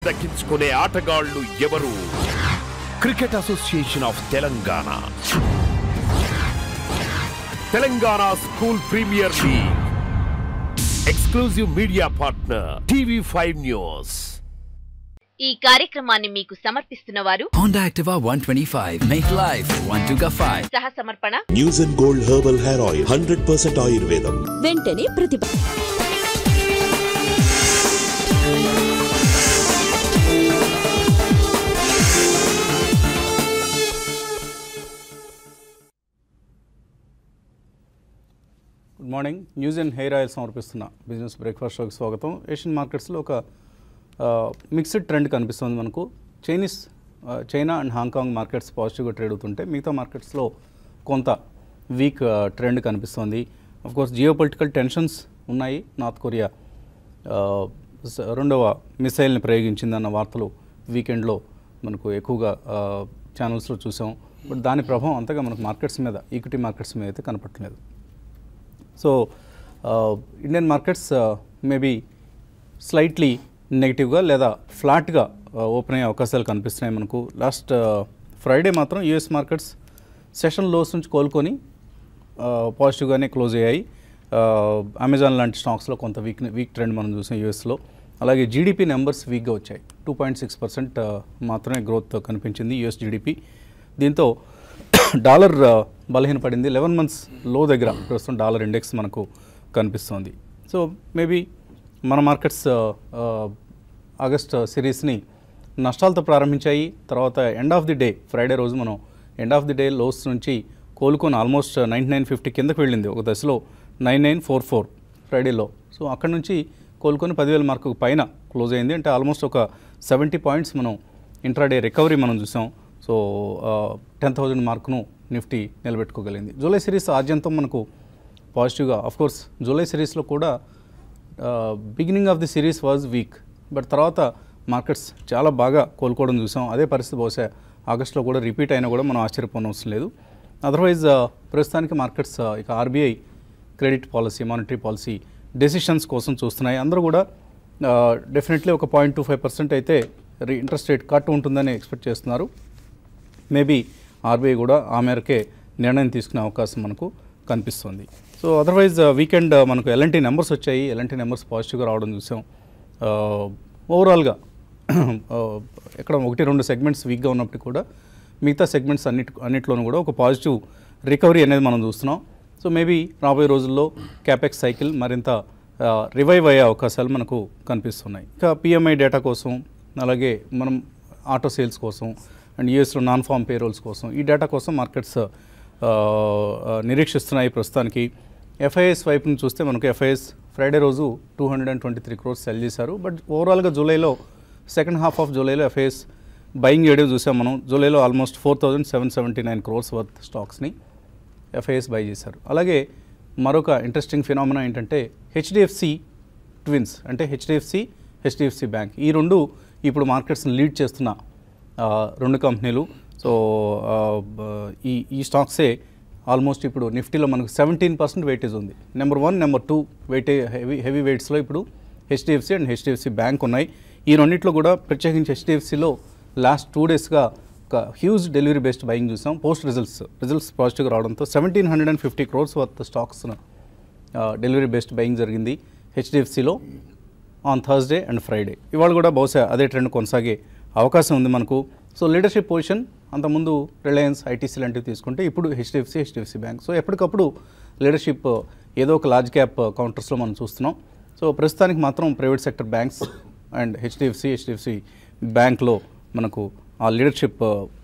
దక్కించుకునే ఆటగాళ్లు ఎవరు cricket association of Telangana Telangana school premier league exclusive media partner TV five news ఈ కార్యక్రమాన్ని మీకు సమర్పిస్తున్న వారు Honda Activa 125. Make life one to five. సహ సమర్పణ news and gold herbal hair oil hundred percent ఆయుర్వేదం వెంటనే ప్రతిభ good morning news and hair oil సమర్పిస్తున్న బిజినెస్ బ్రేక్ఫాస్ట్ షోకి స్వాగతం ఏషియన్ మార్కెట్స్లో ఒక మిక్స్డ్ ట్రెండ్ కనిపిస్తుంది మనకు చైనీస్ ఆ, చైనా అండ్ హాంకాంగ్ మార్కెట్స్ పాజిటివ్గా ట్రేడ్ అవుతుంటే మిగతా మార్కెట్స్లో కొంత వీక్ ట్రెండ్ కనిపిస్తుంది కోర్స్ జియో పొలిటికల్ టెన్షన్స్ ఉన్నాయి నార్త్ కొరియా ఆ, స- రెండవ మిసైల్ని ప్రయోగించిందన్న వార్తలు వీకెండ్లో మనకు ఎక్కువగా ఛానల్స్లో చూసాం బట్ దాని ప్రభావం అంతగా మనకు మార్కెట్స్ మీద ఈక్విటీ మార్కెట్స్ మీద అయితే కనపట్లేదు so Indian markets maybe slightly నెగిటివ్గా లేదా ఫ్లాట్గా ఓపెన్ అయ్యే అవకాశాలు కనిపిస్తున్నాయి మనకు లాస్ట్ ఫ్రైడే మాత్రం యూఎస్ మార్కెట్స్ సెషన్ లోస్ నుంచి కోలుకొని పాజిటివ్గానే క్లోజ్ అయ్యాయి అమెజాన్ లాంటి స్టాక్స్లో కొంత వీక్ వీక్ ట్రెండ్ మనం చూసాం యూఎస్లో అలాగే జీడిపి నెంబర్స్ వీక్గా వచ్చాయి టూ పాయింట్ సిక్స్ పర్సెంట్ మాత్రమే గ్రోత్ కనిపించింది యూఎస్ జీడిపి దీంతో డాలర్ ఆ, బలహీనపడింది లెవెన్ మంత్స్ లో దగ్గర ప్రస్తుతం డాలర్ ఇండెక్స్ మనకు కనిపిస్తోంది సో మేబీ మన మార్కెట్స్ ఆ, ఆ, ఆగస్ట్ సిరీస్ని నష్టాలతో ప్రారంభించాయి తర్వాత end of the day Friday రోజు మనం end of the day lows నుంచి కోలుకొని ఆల్మోస్ట్ నైంటీ నైన్ ఫిఫ్టీ కిందకు వెళ్ళింది ఒక దశలో నైన్ నైన్ ఫోర్ ఫోర్ ఫ్రైడేలో సో అక్కడ నుంచి కోలుకొని పదివేల మార్కు పైన క్లోజ్ అయింది అంటే ఆల్మోస్ట్ ఒక సెవెంటీ పాయింట్స్ మనం ఇంట్రాడే రికవరీ మనం చూసాం సో టెన్ థౌజండ్ మార్కును నిఫ్టీ నిలబెట్టుకోగలిగింది జూలై సిరీస్ ఆద్యంతం మనకు పాజిటివ్గా కోర్స్ జూలై సిరీస్లో కూడా beginning of the series was weak but తర్వాత మార్కెట్స్ చాలా బాగా కోలుకోవడం చూసాం అదే పరిస్థితి బహుశా ఆగస్టులో కూడా రిపీట్ అయినా కూడా మనం ఆశ్చర్యపోనవసరం లేదు అదర్వైజ్ ప్రస్తుతానికి మార్కెట్స్ ఇక RBI credit policy monetary policy decisions కోసం చూస్తున్నాయి అందరూ కూడా డెఫినెట్లీ ఒక పాయింట్ టూ ఫైవ్ పర్సెంట్ అయితే ఇంట్రెస్ట్ రేట్ కట్ ఉంటుందని ఎక్స్పెక్ట్ చేస్తున్నారు మేబీ ఆర్బీఐ కూడా ఆ మేరకే నిర్ణయం తీసుకునే అవకాశం మనకు కనిపిస్తుంది సో అదర్వైజ్ వీకెండ్ మనకు ఎలాంటి నెంబర్స్ వచ్చాయి ఎలాంటి నెంబర్స్ పాజిటివ్గా రావడం చూసాం ఓవరాల్గా ఎక్కడ ఒకటి రెండు సెగ్మెంట్స్ వీక్గా ఉన్నప్పటికీ కూడా మిగతా సెగ్మెంట్స్ అన్నిటి అన్నిట్లోనూ కూడా ఒక పాజిటివ్ రికవరీ అనేది మనం చూస్తున్నాం సో మేబీ రాబోయే రోజుల్లో క్యాపెక్స్ సైకిల్ మరింత రివైవ్ అయ్యే అవకాశాలు మనకు కనిపిస్తున్నాయి ఇక పిఎంఐ డేటా కోసం అలాగే మనం ఆటో సేల్స్ కోసం అండ్ యూఎస్లో నాన్ ఫామ్ పేరోల్స్ కోసం ఈ డేటా కోసం మార్కెట్స్ ఆ, ఆ, నిరీక్షిస్తున్నాయి ప్రస్తుతానికి ఎఫ్ఐఎస్ వైపు నుంచి చూస్తే మనకు ఎఫ్ఐఎస్ ఫ్రైడే రోజు two hundred and twenty three crores sell చేశారు బట్ ఓవరాల్గా జూలైలో సెకండ్ హాఫ్ ఆఫ్ జూలైలో ఎఫ్ఐఎస్ బయింగ్ చేయడం చూసాం మనం జూలైలో almost four thousand seven seventy nine crores worth స్టాక్స్ని ఎఫ్ఐఎస్ బై చేశారు అలాగే మరొక ఇంట్రెస్టింగ్ ఫినామినా ఏంటంటే హెచ్డిఎఫ్సి ట్విన్స్ అంటే హెచ్డిఎఫ్సి హెచ్డిఎఫ్సి బ్యాంక్ ఈ రెండు ఇప్పుడు మార్కెట్స్ని లీడ్ చేస్తున్న ఆ, రెండు కంపెనీలు సో ఆ, బ- ఈ ఈ స్టాక్సే ఆల్మోస్ట్ ఇప్పుడు నిఫ్టీలో మనకు సెవెంటీన్ పర్సెంట్ వెయిటేజ్ ఉంది number one number two weight heavy heavy వెయిట్స్లో ఇప్పుడు హెచ్డిఎఫ్సి అండ్ హెచ్డిఎఫ్సి బ్యాంక్ ఉన్నాయి ఈ రెండిట్లో కూడా ప్రత్యేకించి హెచ్డిఎఫ్సిలో లాస్ట్ టూ డేస్గా ఒక హ్యూజ్ డెలివరీ బేస్డ్ బయింగ్ చూసాం పోస్ట్ రిజల్ట్స్ రిజల్ట్స్ పాజిటివ్గా రావడంతో seventeen hundred and fifty crores worth stocks delivery based buying జరిగింది హెచ్డిఎఫ్సిలో ఆన్ థర్స్డే అండ్ ఫ్రైడే ఇవాళ కూడా బహుశా అదే ట్రెండ్ కొనసాగే అవకాశం ఉంది మనకు సో లీడర్షిప్ పొజిషన్ అంతకుముందు రిలయన్స్ ఐటీసీ లాంటివి తీసుకుంటే ఇప్పుడు హెచ్డిఎఫ్సి హెచ్డిఎఫ్సి బ్యాంక్ సో ఎప్పటికప్పుడు లీడర్షిప్ ఏదో ఒక లార్జ్ క్యాప్ కౌంటర్స్లో మనం చూస్తున్నాం సో ప్రస్తుతానికి మాత్రం private sector banks and HDFC HDFC బ్యాంక్లో మనకు ఆ లీడర్షిప్